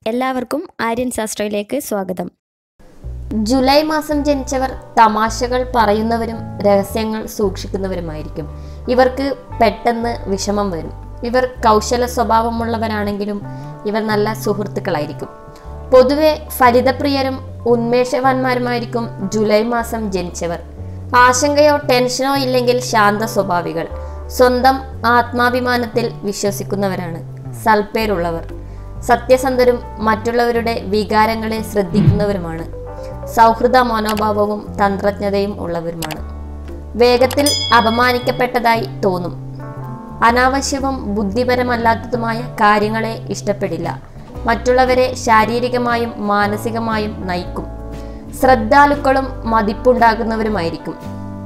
എല്ലാവർക്കും ആര്യൻ ശാസ്ത്രയിലേക്ക് സ്വാഗതം ജൂലൈ മാസം ജനിച്ചവർ തമാശകൾ പറയുന്നവരും രഹസ്യങ്ങൾ സൂക്ഷിക്കുന്നവരുമായിരിക്കും ഇവർക്ക് പെട്ടെന്ന് വിഷമം വരും ഇവർ കൗശല സ്വഭാവമുള്ളവരാണെങ്കിലും ഇവർ നല്ല സുഹൃത്തുക്കളായിരിക്കും പൊതുവെ ഫലിതപ്രിയരും ഉന്മേഷവാന്മാരുമായിരിക്കും ജൂലൈ മാസം ജനിച്ചവർ ആശങ്കയോ ടെൻഷനോ ഇല്ലെങ്കിൽ ശാന്ത സ്വഭാവികൾ സ്വന്തം ആത്മാഭിമാനത്തിൽ വിശ്വസിക്കുന്നവരാണ് സൽപ്പേരുള്ളവർ സത്യസന്ധരും മറ്റുള്ളവരുടെ വികാരങ്ങളെ ശ്രദ്ധിക്കുന്നവരുമാണ് സൗഹൃദ മനോഭാവവും തന്ത്രജ്ഞതയും ഉള്ളവരുമാണ് വേഗത്തിൽ അപമാനിക്കപ്പെട്ടതായി തോന്നും അനാവശ്യവും ബുദ്ധിപരമല്ലാത്തതുമായ കാര്യങ്ങളെ ഇഷ്ടപ്പെടില്ല മറ്റുള്ളവരെ ശാരീരികമായും മാനസികമായും നയിക്കും ശ്രദ്ധാലുക്കളും മതിപ്പുണ്ടാകുന്നവരുമായിരിക്കും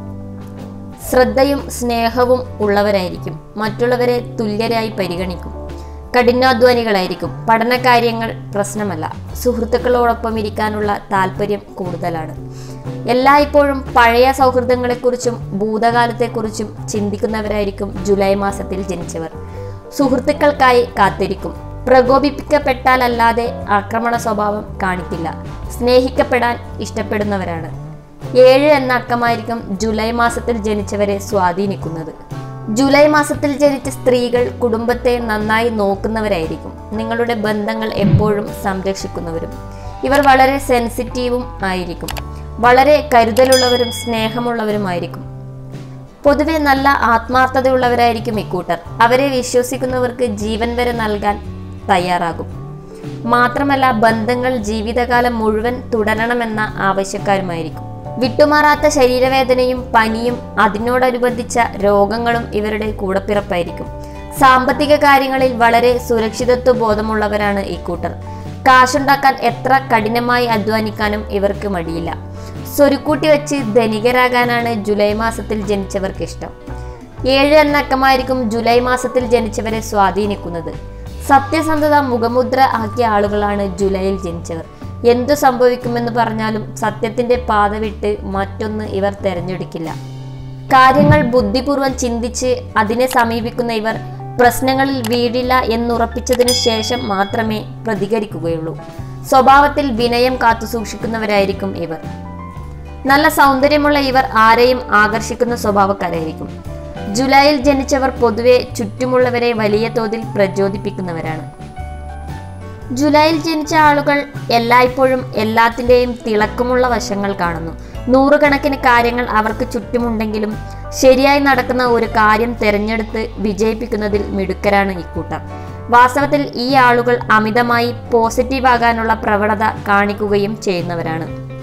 ശ്രദ്ധയും സ്നേഹവും ഉള്ളവരായിരിക്കും മറ്റുള്ളവരെ തുല്യരായി പരിഗണിക്കും കഠിനാധ്വാനികളായിരിക്കും പഠനകാര്യങ്ങൾ പ്രശ്നമല്ല സുഹൃത്തുക്കളോടൊപ്പം ഇരിക്കാനുള്ള താല്പര്യം കൂടുതലാണ് എല്ലായ്പ്പോഴും പഴയ സൗഹൃദങ്ങളെക്കുറിച്ചും ഭൂതകാലത്തെക്കുറിച്ചും ചിന്തിക്കുന്നവരായിരിക്കും ജൂലൈ മാസത്തിൽ ജനിച്ചവർ സുഹൃത്തുക്കൾക്കായി കാത്തിരിക്കും പ്രകോപിപ്പിക്കപ്പെട്ടാലല്ലാതെ ആക്രമണ സ്വഭാവം കാണിക്കില്ല സ്നേഹിക്കപ്പെടാൻ ഇഷ്ടപ്പെടുന്നവരാണ് ഏഴ് എന്ന അക്കമായിരിക്കും ജൂലൈ മാസത്തിൽ ജനിച്ചവരെ സ്വാധീനിക്കുന്നത് ജൂലൈ മാസത്തിൽ ജനിച്ച സ്ത്രീകൾ കുടുംബത്തെ നന്നായി നോക്കുന്നവരായിരിക്കും നിങ്ങളുടെ ബന്ധങ്ങൾ എപ്പോഴും സംരക്ഷിക്കുന്നവരും ഇവർ വളരെ സെൻസിറ്റീവും ആയിരിക്കും വളരെ കരുതലുള്ളവരും സ്നേഹമുള്ളവരുമായിരിക്കും പൊതുവെ നല്ല ആത്മാർത്ഥതയുള്ളവരായിരിക്കും ഇക്കൂട്ടർ അവരെ വിശ്വസിക്കുന്നവർക്ക് ജീവൻ വരെ നൽകാൻ തയ്യാറാകും മാത്രമല്ല ബന്ധങ്ങൾ ജീവിതകാലം മുഴുവൻ തുടരണമെന്ന ആവശ്യക്കാരുമായിരിക്കും വിട്ടുമാറാത്ത ശരീരവേദനയും പനിയും അതിനോടനുബന്ധിച്ച രോഗങ്ങളും ഇവരുടെ കൂടപ്പിറപ്പായിരിക്കും സാമ്പത്തിക കാര്യങ്ങളിൽ വളരെ സുരക്ഷിതത്വ ബോധമുള്ളവരാണ് ഇക്കൂട്ടർ കാശുണ്ടാക്കാൻ എത്ര കഠിനമായി അധ്വാനിക്കാനും ഇവർക്ക് മടിയില്ല സ്വരുക്കൂട്ടി വെച്ച് ധനികരാകാനാണ് ജൂലൈ മാസത്തിൽ ജനിച്ചവർക്ക് ഇഷ്ടം ഏഴ് എന്നക്കമായിരിക്കും ജൂലൈ മാസത്തിൽ ജനിച്ചവരെ സ്വാധീനിക്കുന്നത് സത്യസന്ധത മുഖമുദ്ര ആക്കിയ ആളുകളാണ് ജൂലൈയിൽ ജനിച്ചവർ എന്തു സംഭവിക്കുമെന്ന് പറഞ്ഞാലും സത്യത്തിന്റെ പാത വിട്ട് മറ്റൊന്ന് ഇവർ തിരഞ്ഞെടുക്കില്ല കാര്യങ്ങൾ ബുദ്ധിപൂർവ്വം ചിന്തിച്ച് അതിനെ സമീപിക്കുന്ന ഇവർ പ്രശ്നങ്ങളിൽ വീഴില്ല എന്നുറപ്പിച്ചതിനു ശേഷം മാത്രമേ പ്രതികരിക്കുകയുള്ളൂ സ്വഭാവത്തിൽ വിനയം കാത്തുസൂക്ഷിക്കുന്നവരായിരിക്കും ഇവർ നല്ല സൗന്ദര്യമുള്ള ഇവർ ആരെയും ആകർഷിക്കുന്ന സ്വഭാവക്കാരായിരിക്കും ജൂലൈയിൽ ജനിച്ചവർ പൊതുവെ ചുറ്റുമുള്ളവരെ വലിയ തോതിൽ പ്രചോദിപ്പിക്കുന്നവരാണ് ജൂലൈയിൽ ജനിച്ച ആളുകൾ എല്ലായ്പ്പോഴും എല്ലാത്തിൻ്റെയും തിളക്കമുള്ള വശങ്ങൾ കാണുന്നു നൂറുകണക്കിന് കാര്യങ്ങൾ അവർക്ക് ചുറ്റുമുണ്ടെങ്കിലും ശരിയായി നടക്കുന്ന ഒരു കാര്യം തിരഞ്ഞെടുത്ത് വിജയിപ്പിക്കുന്നതിൽ മിടുക്കരാണ് ഇക്കൂട്ടർ വാസ്തവത്തിൽ ഈ ആളുകൾ അമിതമായി പോസിറ്റീവ് ആകാനുള്ള പ്രവണത കാണിക്കുകയും ചെയ്യുന്നവരാണ്